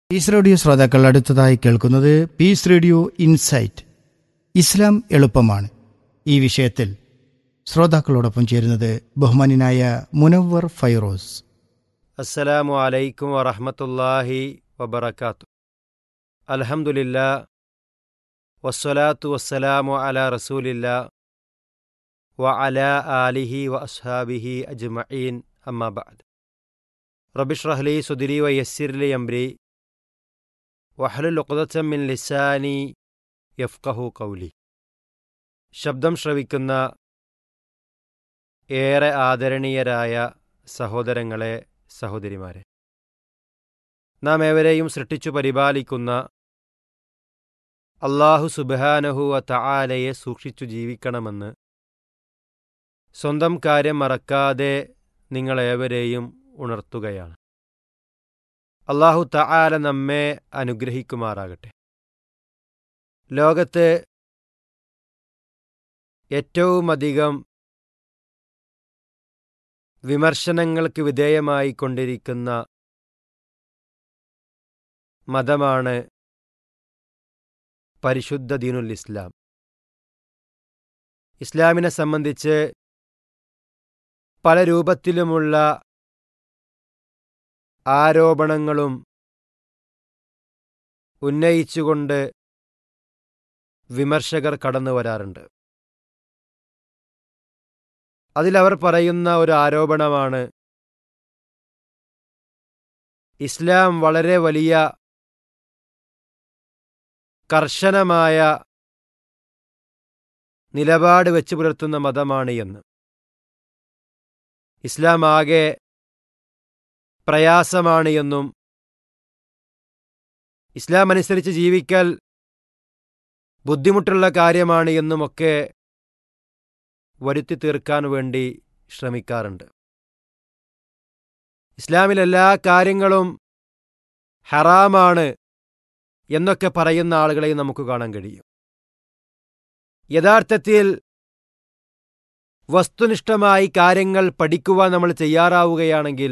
Piece radio ശ്രോതാക്കൾ അടുത്തതായി കേൾക്കുന്നത് പീസ് റേഡിയോ ഇൻസൈറ്റ് ഇസ്ലാം എളുപ്പമാണ് ഈ വിഷയത്തിൽ ശ്രോതാക്കളോടൊപ്പം ചേരുന്നത് ബഹുമാനായ മുനവർ ഫൈറോസ് അസ്സലാമു അലൈക്കും വറഹമത്തല്ലാഹി വബർക്കാത്തു അൽഹംദുലില്ലാ വസ്സലാത്തു വസ്സലാമു അല റസൂലില്ല വ അല ആലിഹി വ അസ്ഹാബിഹി അജ്മഈൻ അമ്മാബാദ് റബിഷ്റഹ്ലി സുദിരി വ യസ്സിർലി അംരി വഹലുൽ ഉഖ്ദത്തം മിൻ ലിസാനി യഫ്കഹു കൗലി ശബ്ദം ശ്രവിക്കുന്ന ഏറെ ആദരണീയരായ സഹോദരങ്ങളെ സഹോദരിമാരെ നാം ഏവരെയും സൃഷ്ടിച്ചു പരിപാലിക്കുന്ന അള്ളാഹു സുബാനഹുവ തആലയെ സൂക്ഷിച്ചു ജീവിക്കണമെന്ന് സ്വന്തം കാര്യം മറക്കാതെ നിങ്ങളേവരെയും ഉണർത്തുകയാണ് അള്ളാഹു തആല നമ്മെ അനുഗ്രഹിക്കുമാറാകട്ടെ ലോകത്ത് ഏറ്റവുമധികം വിമർശനങ്ങൾക്ക് വിധേയമായി കൊണ്ടിരിക്കുന്ന മതമാണ് പരിശുദ്ധ ദീനുൽ ഇസ്ലാം ഇസ്ലാമിനെ സംബന്ധിച്ച് പല രൂപത്തിലുമുള്ള ആരോപണങ്ങളും ഉന്നയിച്ചുകൊണ്ട് വിമർശകർ കടന്നു വരാറുണ്ട് അതിലവർ പറയുന്ന ഒരു ആരോപണമാണ് ഇസ്ലാം വളരെ വലിയ കർശനമായ നിലപാട് വെച്ച് പുലർത്തുന്ന മതമാണ് എന്ന് ഇസ്ലാം ആകെ പ്രയാസമാണ് എന്നും ഇസ്ലാം അനുസരിച്ച് ജീവിക്കൽ ബുദ്ധിമുട്ടുള്ള കാര്യമാണ് എന്നുമൊക്കെ വരുത്തി തീർക്കാൻ വേണ്ടി ശ്രമിക്കാറുണ്ട് ഇസ്ലാമിൽ എല്ലാ കാര്യങ്ങളും ഹറാമാണ് എന്നൊക്കെ പറയുന്ന ആളുകളെയും നമുക്ക് കാണാൻ കഴിയും യഥാർത്ഥത്തിൽ വസ്തുനിഷ്ഠമായി കാര്യങ്ങൾ പഠിക്കുവാൻ നമ്മൾ തയ്യാറാവുകയാണെങ്കിൽ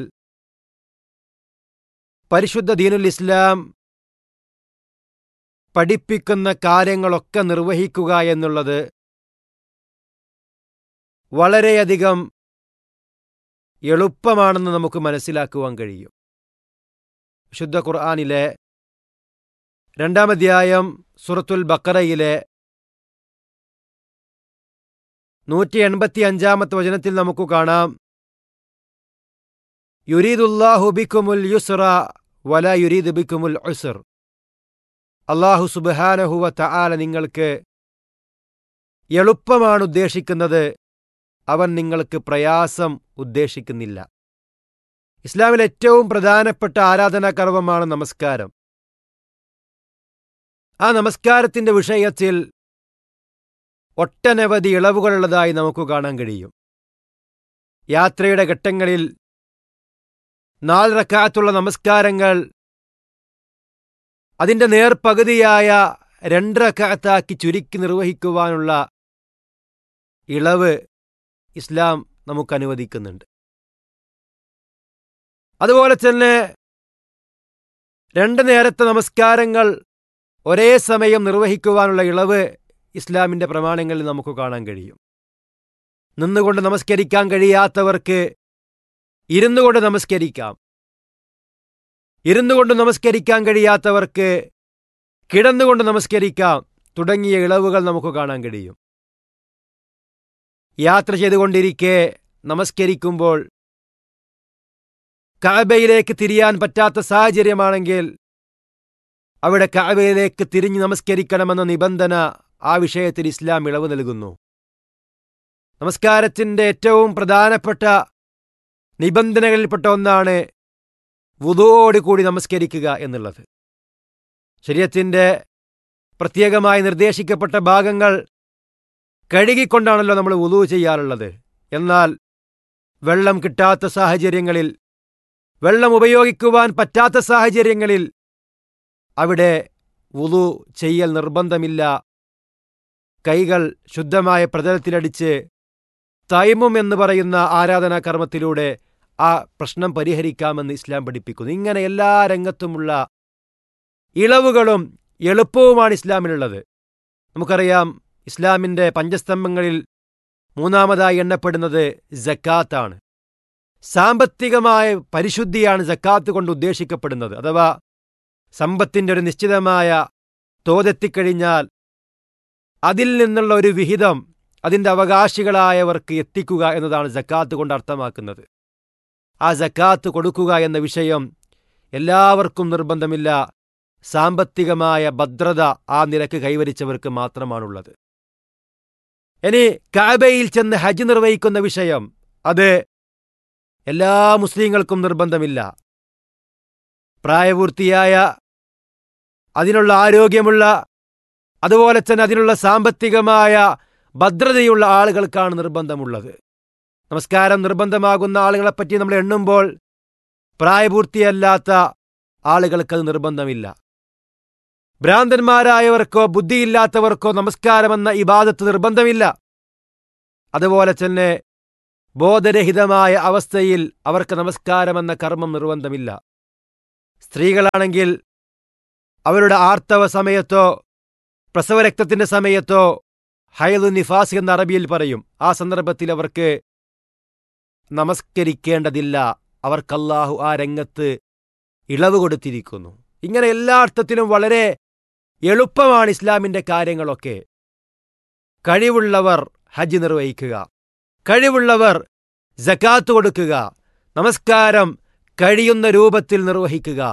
പരിശുദ്ധ ദീനുൽ ഇസ്ലാം പഠിപ്പിക്കുന്ന കാര്യങ്ങളൊക്കെ നിർവഹിക്കുക എന്നുള്ളത് വളരെയധികം എളുപ്പമാണെന്ന് നമുക്ക് മനസ്സിലാക്കുവാൻ കഴിയും വിശുദ്ധ ഖുർആാനിലെ രണ്ടാമധ്യായം സുറത്തുൽ ബക്കറയിലെ നൂറ്റി എൺപത്തി അഞ്ചാമത്തെ വചനത്തിൽ നമുക്ക് കാണാം യുരീദുല്ലാഹു ബിക്കുമുൽ യുസ്റ വല യുരീദ് ബിക്കുമുൽ ഉസർ അള്ളാഹു സുബാനഹുവ തആല നിങ്ങൾക്ക് എളുപ്പമാണ് ഉദ്ദേശിക്കുന്നത് അവൻ നിങ്ങൾക്ക് പ്രയാസം ഉദ്ദേശിക്കുന്നില്ല ഇസ്ലാമിൽ ഏറ്റവും പ്രധാനപ്പെട്ട ആരാധനാകർമ്മമാണ് നമസ്കാരം ആ നമസ്കാരത്തിന്റെ വിഷയത്തിൽ ഒട്ടനവധി ഇളവുകളുള്ളതായി നമുക്ക് കാണാൻ കഴിയും യാത്രയുടെ ഘട്ടങ്ങളിൽ നാല് റക്കാത്തുള്ള നമസ്കാരങ്ങൾ അതിന്റെ നേർപകുതിയായ രണ്ട് റക്കാത്താക്കി ചുരുക്കി നിർവഹിക്കുവാനുള്ള ഇളവ് ഇസ്ലാം നമുക്ക് അനുവദിക്കുന്നുണ്ട് അതുപോലെ തന്നെ രണ്ട് നേരത്തെ നമസ്കാരങ്ങൾ ഒരേ സമയം നിർവഹിക്കുവാനുള്ള ഇളവ് ഇസ്ലാമിന്റെ പ്രമാണങ്ങളിൽ നമുക്ക് കാണാൻ കഴിയും നിന്നുകൊണ്ട് നമസ്കരിക്കാൻ കഴിയാത്തവർക്ക് ഇരുന്നു കൊണ്ട് നമസ്കരിക്കാം ഇരുന്നു കൊണ്ട് നമസ്കരിക്കാൻ കഴിയാത്തവർക്ക് കിടന്നുകൊണ്ട് നമസ്കരിക്കാം തുടങ്ങിയ ഇളവുകൾ നമുക്ക് കാണാൻ കഴിയും യാത്ര ചെയ്തുകൊണ്ടിരിക്കെ നമസ്കരിക്കുമ്പോൾ കഅബയിലേക്ക് തിരിയാൻ പറ്റാത്ത സാഹചര്യമാണെങ്കിൽ അവിടെ കഅബയിലേക്ക് തിരിഞ്ഞ് നമസ്കരിക്കണമെന്ന നിബന്ധന ആ വിഷയത്തിൽ ഇസ്ലാം ഇളവ് നൽകുന്നു നമസ്കാരത്തിന്റെ ഏറ്റവും പ്രധാനപ്പെട്ട നിബന്ധനകളിൽപ്പെട്ട ഒന്നാണ് വുതുവോടുകൂടി നമസ്കരിക്കുക എന്നുള്ളത് ശരീരത്തിന്റെ പ്രത്യേകമായി നിർദ്ദേശിക്കപ്പെട്ട ഭാഗങ്ങൾ കഴുകിക്കൊണ്ടാണല്ലോ നമ്മൾ വുതു ചെയ്യാറുള്ളത് എന്നാൽ വെള്ളം കിട്ടാത്ത സാഹചര്യങ്ങളിൽ വെള്ളം ഉപയോഗിക്കുവാൻ പറ്റാത്ത സാഹചര്യങ്ങളിൽ അവിടെ വുതു ചെയ്യൽ നിർബന്ധമില്ല കൈകൾ ശുദ്ധമായ പ്രതലത്തിലടിച്ച് തൈമും എന്ന് പറയുന്ന ആരാധനാകർമ്മത്തിലൂടെ ആ പ്രശ്നം പരിഹരിക്കാമെന്ന് ഇസ്ലാം പഠിപ്പിക്കുന്നു ഇങ്ങനെ എല്ലാ രംഗത്തുമുള്ള ഇളവുകളും എളുപ്പവുമാണ് ഇസ്ലാമിനുള്ളത് നമുക്കറിയാം ഇസ്ലാമിൻ്റെ പഞ്ചസ്തംഭങ്ങളിൽ മൂന്നാമതായി എണ്ണപ്പെടുന്നത് ജക്കാത്താണ് സാമ്പത്തികമായ പരിശുദ്ധിയാണ് ജക്കാത്ത് കൊണ്ട് ഉദ്ദേശിക്കപ്പെടുന്നത് അഥവാ സമ്പത്തിൻ്റെ ഒരു നിശ്ചിതമായ തോതെത്തിക്കഴിഞ്ഞാൽ അതിൽ നിന്നുള്ള ഒരു വിഹിതം അതിൻ്റെ അവകാശികളായവർക്ക് എത്തിക്കുക എന്നതാണ് ജക്കാത്ത് കൊണ്ട് അർത്ഥമാക്കുന്നത് ആ ജക്കാത്ത് കൊടുക്കുക എന്ന വിഷയം എല്ലാവർക്കും നിർബന്ധമില്ല സാമ്പത്തികമായ ഭദ്രത ആ നിലക്ക് കൈവരിച്ചവർക്ക് മാത്രമാണുള്ളത് ഇനി കാബയിൽ ചെന്ന് ഹജ്ജ് നിർവഹിക്കുന്ന വിഷയം അത് എല്ലാ മുസ്ലിങ്ങൾക്കും നിർബന്ധമില്ല പ്രായപൂർത്തിയായ അതിനുള്ള ആരോഗ്യമുള്ള അതുപോലെ തന്നെ അതിനുള്ള സാമ്പത്തികമായ ഭദ്രതയുള്ള ആളുകൾക്കാണ് നിർബന്ധമുള്ളത് നമസ്കാരം നിർബന്ധമാകുന്ന ആളുകളെപ്പറ്റി നമ്മൾ എണ്ണുമ്പോൾ പ്രായപൂർത്തിയല്ലാത്ത ആളുകൾക്കത് നിർബന്ധമില്ല ഭ്രാന്തന്മാരായവർക്കോ ബുദ്ധിയില്ലാത്തവർക്കോ നമസ്കാരമെന്ന ഇബാദത്ത് നിർബന്ധമില്ല അതുപോലെ തന്നെ ബോധരഹിതമായ അവസ്ഥയിൽ അവർക്ക് നമസ്കാരമെന്ന കർമ്മം നിർബന്ധമില്ല സ്ത്രീകളാണെങ്കിൽ അവരുടെ ആർത്തവ സമയത്തോ പ്രസവരക്തത്തിന്റെ സമയത്തോ ഹൈദു നിഫാസ് എന്ന അറബിയിൽ പറയും ആ സന്ദർഭത്തിൽ അവർക്ക് നമസ്കരിക്കേണ്ടതില്ല അവർക്കല്ലാഹു ആ രംഗത്ത് ഇളവ് കൊടുത്തിരിക്കുന്നു ഇങ്ങനെ എല്ലാ അർത്ഥത്തിലും വളരെ എളുപ്പമാണ് ഇസ്ലാമിന്റെ കാര്യങ്ങളൊക്കെ കഴിവുള്ളവർ ഹജ്ജ് നിർവഹിക്കുക കഴിവുള്ളവർ ജക്കാത്ത് കൊടുക്കുക നമസ്കാരം കഴിയുന്ന രൂപത്തിൽ നിർവഹിക്കുക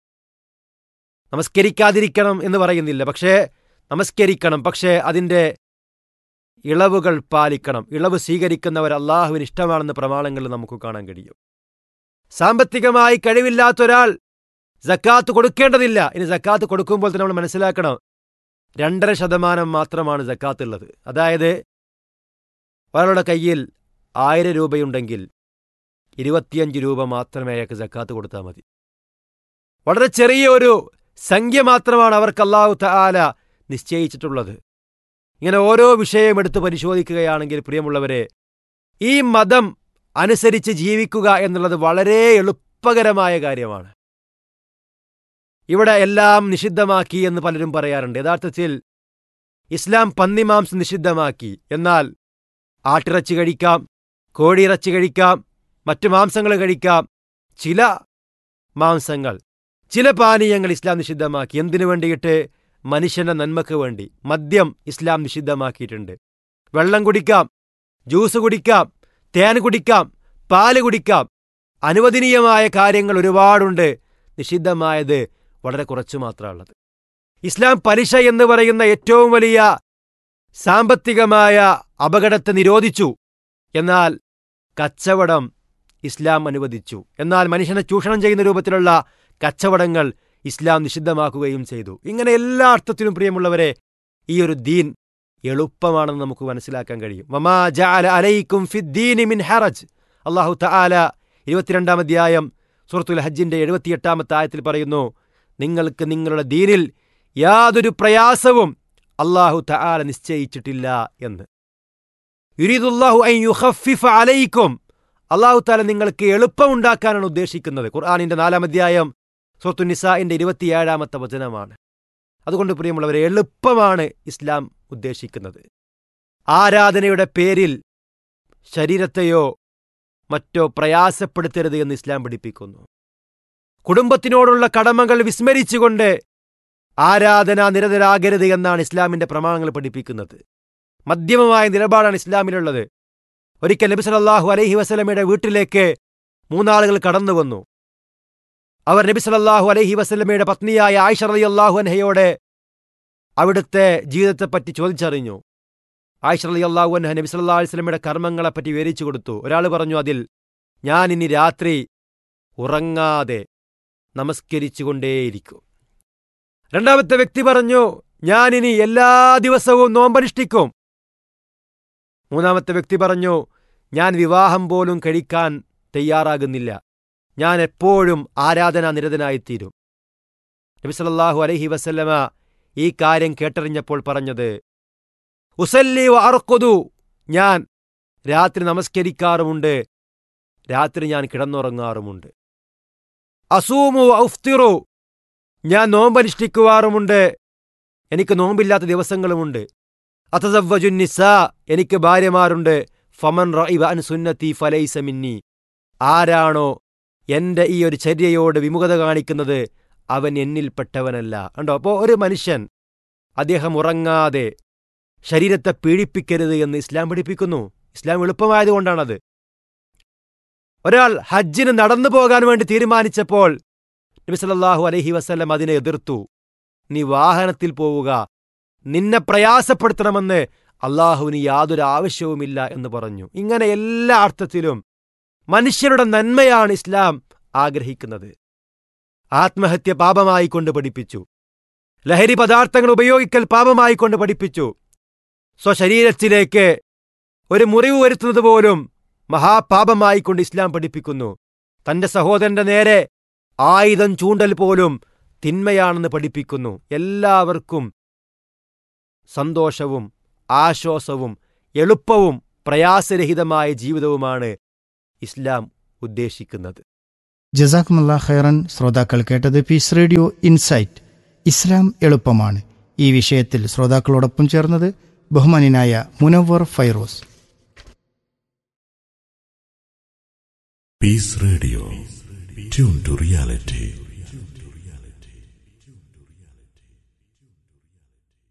നമസ്കരിക്കാതിരിക്കണം എന്ന് പറയുന്നില്ല പക്ഷേ നമസ്കരിക്കണം പക്ഷേ അതിൻ്റെ ഇളവുകൾ പാലിക്കണം ഇളവ് സ്വീകരിക്കുന്നവർ അള്ളാഹുവിന് ഇഷ്ടമാണെന്ന് പ്രമാണങ്ങളിൽ നമുക്ക് കാണാൻ കഴിയും സാമ്പത്തികമായി കഴിവില്ലാത്ത ഒരാൾ ജക്കാത്ത് കൊടുക്കേണ്ടതില്ല ഇനി ജക്കാത്ത് കൊടുക്കുമ്പോൾ തന്നെ നമ്മൾ മനസ്സിലാക്കണം രണ്ടര ശതമാനം മാത്രമാണ് ജക്കാത്ത് ഉള്ളത് അതായത് ഒരാളുടെ കയ്യിൽ ആയിരം രൂപയുണ്ടെങ്കിൽ ഇരുപത്തിയഞ്ച് രൂപ മാത്രമേ അയാൾക്ക് ജക്കാത്ത് കൊടുത്താൽ മതി വളരെ ചെറിയ ഒരു സംഖ്യ മാത്രമാണ് അവർക്ക് അള്ളാഹു തആല നിശ്ചയിച്ചിട്ടുള്ളത് ഇങ്ങനെ ഓരോ വിഷയം എടുത്ത് പരിശോധിക്കുകയാണെങ്കിൽ പ്രിയമുള്ളവരെ ഈ മതം അനുസരിച്ച് ജീവിക്കുക എന്നുള്ളത് വളരെ എളുപ്പകരമായ കാര്യമാണ് ഇവിടെ എല്ലാം നിഷിദ്ധമാക്കി എന്ന് പലരും പറയാറുണ്ട് യഥാർത്ഥത്തിൽ ഇസ്ലാം പന്നിമാംസം നിഷിദ്ധമാക്കി എന്നാൽ ആട്ടിറച്ചി കഴിക്കാം കോഴിയിറച്ചി കഴിക്കാം മറ്റു മാംസങ്ങൾ കഴിക്കാം ചില മാംസങ്ങൾ ചില പാനീയങ്ങൾ ഇസ്ലാം നിഷിദ്ധമാക്കി എന്തിനു വേണ്ടിയിട്ട് മനുഷ്യന്റെ നന്മക്ക് വേണ്ടി മദ്യം ഇസ്ലാം നിഷിദ്ധമാക്കിയിട്ടുണ്ട് വെള്ളം കുടിക്കാം ജ്യൂസ് കുടിക്കാം തേൻ കുടിക്കാം പാല് കുടിക്കാം അനുവദനീയമായ കാര്യങ്ങൾ ഒരുപാടുണ്ട് നിഷിദ്ധമായത് വളരെ കുറച്ചു മാത്രമുള്ളത് ഇസ്ലാം പലിശ എന്ന് പറയുന്ന ഏറ്റവും വലിയ സാമ്പത്തികമായ അപകടത്തെ നിരോധിച്ചു എന്നാൽ കച്ചവടം ഇസ്ലാം അനുവദിച്ചു എന്നാൽ മനുഷ്യനെ ചൂഷണം ചെയ്യുന്ന രൂപത്തിലുള്ള കച്ചവടങ്ങൾ ഇസ്ലാം നിഷിദ്ധമാക്കുകയും ചെയ്തു ഇങ്ങനെ എല്ലാ അർത്ഥത്തിലും പ്രിയമുള്ളവരെ ഈ ഒരു ദീൻ എളുപ്പമാണെന്ന് നമുക്ക് മനസ്സിലാക്കാൻ കഴിയും വമാ ജഅല അലൈക്കും ഫിദ്ദീനി മിൻ ഹറജ് അള്ളാഹു തആല ഇരുപത്തിരണ്ടാം അധ്യായം സൂറത്തുൽ ഹജ്ജിന്റെ എഴുപത്തിയെട്ടാമത്തെ ആയത്തിൽ പറയുന്നു നിങ്ങൾക്ക് നിങ്ങളുടെ ദീനിൽ യാതൊരു പ്രയാസവും അള്ളാഹു തആല നിശ്ചയിച്ചിട്ടില്ല എന്ന് യുരീദുല്ലാഹു അൻ യുഖഫിഫ അലൈക്കും അള്ളാഹു താല നിങ്ങൾക്ക് എളുപ്പമുണ്ടാക്കാനാണ് ഉദ്ദേശിക്കുന്നത് ഖുർആാനിന്റെ നാലാം അധ്യായം സുഹൃത്തു നിസാഇന്റെ ഇരുപത്തിയേഴാമത്തെ വചനമാണ് അതുകൊണ്ട് പ്രിയമുള്ളവരെ എളുപ്പമാണ് ഇസ്ലാം ഉദ്ദേശിക്കുന്നത് ആരാധനയുടെ പേരിൽ ശരീരത്തെയോ മറ്റോ പ്രയാസപ്പെടുത്തരുത് എന്ന് ഇസ്ലാം പഠിപ്പിക്കുന്നു കുടുംബത്തിനോടുള്ള കടമകൾ വിസ്മരിച്ചുകൊണ്ട് ആരാധന നിരതരാകരുത് എന്നാണ് ഇസ്ലാമിന്റെ പ്രമാണങ്ങൾ പഠിപ്പിക്കുന്നത് മധ്യമമായ നിലപാടാണ് ഇസ്ലാമിലുള്ളത് ഒരിക്കൽ നബി സല്ലല്ലാഹു അലൈഹി വസല്ലമയുടെ വീട്ടിലേക്ക് മൂന്നാളുകൾ കടന്നു വന്നു അവർ നബി സല്ലല്ലാഹു അലൈഹി വസല്ലമയുടെ പത്നിയായ ആയിഷ റളിയല്ലാഹു അൻഹയോട് അവിടുത്തെ ജീവിതത്തെപ്പറ്റി ചോദിച്ചറിഞ്ഞു ആയിഷ റളിയല്ലാഹു അൻഹ നബി സല്ലല്ലാഹു അലൈഹി വസല്ലമയുടെ കർമ്മങ്ങളെപ്പറ്റി വിവരിച്ചു കൊടുത്തു ഒരാൾ പറഞ്ഞു അതിൽ ഞാൻ ഇനി രാത്രി ഉറങ്ങാതെ നമസ്കരിച്ചുകൊണ്ടേയിരിക്കും രണ്ടാമത്തെ വ്യക്തി പറഞ്ഞു ഞാനിനി എല്ലാ ദിവസവും നോമ്പനുഷ്ഠിക്കും മൂന്നാമത്തെ വ്യക്തി പറഞ്ഞു ഞാൻ വിവാഹം പോലും കഴിക്കാൻ തയ്യാറാകുന്നില്ല ഞാൻ എപ്പോഴും ആരാധനാ നിരതനായിത്തീരും നബി സല്ലല്ലാഹു അലൈഹി വസല്ലമ ഈ കാര്യം കേട്ടറിഞ്ഞപ്പോൾ പറഞ്ഞത് ഉസല്ലി അറക്കൊതു ഞാൻ രാത്രി നമസ്കരിക്കാറുമുണ്ട് രാത്രി ഞാൻ കിടന്നുറങ്ങാറുമുണ്ട് അസൂമു ഔഫ്തിറു ഞാൻ നോമ്പനുഷ്ഠിക്കുവാറുമുണ്ട് എനിക്ക് നോമ്പില്ലാത്ത ദിവസങ്ങളുമുണ്ട് അതസവ്വജുന്നിസ എനിക്ക് ഭാര്യമാരുണ്ട് ഫമൻ റഇബ അൻ സുന്നത്തി ഫലൈസ മിന്നി ആരാണോ എന്റെ ഈ ഒരു ചര്യയോട് വിമുഖത കാണിക്കുന്നത് അവൻ എന്നിൽപ്പെട്ടവനല്ല കണ്ടോ അപ്പോൾ ഒരു മനുഷ്യൻ അദ്ദേഹം ഉറങ്ങാതെ ശരീരത്തെ പീഡിപ്പിക്കരുത് എന്ന് ഇസ്ലാം പഠിപ്പിക്കുന്നു ഇസ്ലാം എളുപ്പമായതുകൊണ്ടാണത് ഒരാൾ ഹജ്ജിന് നടന്നു പോകാൻ വേണ്ടി തീരുമാനിച്ചപ്പോൾ നബി സല്ലല്ലാഹു അലൈഹി വസല്ലം അതിനെ എതിർത്തു നീ വാഹനത്തിൽ പോവുക നിന്നെ പ്രയാസപ്പെടുത്തണമെന്ന് അള്ളാഹുവിന് യാതൊരു ആവശ്യവുമില്ല എന്ന് പറഞ്ഞു ഇങ്ങനെ എല്ലാ അർത്ഥത്തിലും മനുഷ്യരുടെ നന്മയാണ് ഇസ്ലാം ആഗ്രഹിക്കുന്നത് ആത്മഹത്യ പാപമായി കൊണ്ട് പഠിപ്പിച്ചു ലഹരി പദാർത്ഥങ്ങൾ ഉപയോഗിക്കൽ പാപമായി കൊണ്ട് പഠിപ്പിച്ചു സ്വശരീരത്തിലേക്ക് ഒരു മുറിവ് വരുത്തുന്നത് പോലും മഹാപാപമായി കൊണ്ട് ഇസ്ലാം പഠിപ്പിക്കുന്നു തന്റെ സഹോദരന്റെ നേരെ ആയുധം ചൂണ്ടൽ പോലും തിന്മയാണെന്ന് പഠിപ്പിക്കുന്നു എല്ലാവർക്കും സന്തോഷവും ആശ്വാസവും എളുപ്പവും പ്രയാസരഹിതമായ ജീവിതവുമാണ് ഇസ്ലാം ഉദ്ദേശിക്കുന്നത് ജസാക്കുമുള്ള ഖൈറൻ ശ്രോതാക്കൾ കേട്ടത് പീസ് റേഡിയോ ഇൻസൈറ്റ് ഇസ്ലാം എളുപ്പമാണ് ഈ വിഷയത്തിൽ ശ്രോതാക്കളോടൊപ്പം ചേർന്നത് ബഹുമാനിനായ Munavar Fairoz Peace Radio. Tune to reality.